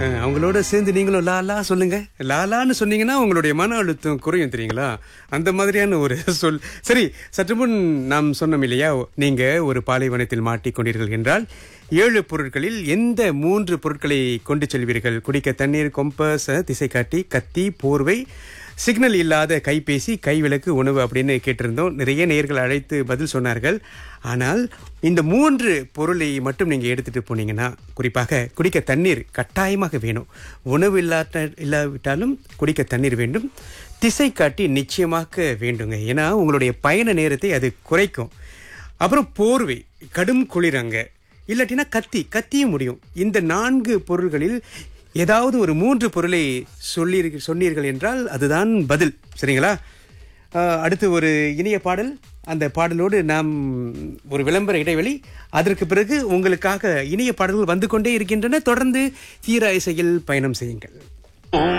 அஹ், அவங்களோட சேர்ந்து நீங்களும் லாலா சொல்லுங்க லாலான்னு சொன்னீங்கன்னா உங்களுடைய மன அழுத்தம் குறையும் தெரியுங்களா அந்த மாதிரியான ஒரு சொல் சரி சற்று முன் நாம் சொன்னோம் இல்லையா நீங்க ஒரு பாலைவனத்தில் மாட்டிக்கொண்டீர்கள் என்றால் ஏழு பொருட்களில் எந்த மூன்று பொருட்களை கொண்டு செல்வீர்கள் குடிக்க தண்ணீர் கொம்பஸ் திசை காட்டி கத்தி போர்வை சிக்னல் இல்லாத கைபேசி கைவிளக்கு உணவு அப்படின்னு கேட்டிருந்தோம் நிறைய நேயர்கள் அழைத்து பதில் சொன்னார்கள் ஆனால் இந்த மூன்று பொருளை மட்டும் நீங்க எடுத்துட்டு போனீங்கன்னா குறிப்பாக குடிக்க தண்ணீர் கட்டாயமாக வேணும் உணவு இல்லாட்ட இல்லாவிட்டாலும் குடிக்க தண்ணீர் வேண்டும் திசை காட்டி நிச்சயமாக வேண்டுங்க ஏன்னா உங்களுடைய பயண நேரத்தை அது குறைக்கும் அப்புறம் போர்வை கடும் குளிரங்க இல்லாட்டினா கத்தி கத்தியும் முடியும் இந்த நான்கு பொருள்களில் ஏதாவது ஒரு மூன்று பொருளை சொல்லி சொன்னீர்கள் என்றால் அதுதான் பதில் சரிங்களா ஆஹ், அடுத்து ஒரு இனிய பாடல் அந்த பாடலோடு நாம் ஒரு விளம்பர இடைவெளி அதற்கு பிறகு உங்களுக்காக இனிய பாடல்கள் வந்து கொண்டே இருக்கின்றன தொடர்ந்து தீர இசையில் பயணம் செய்யுங்கள்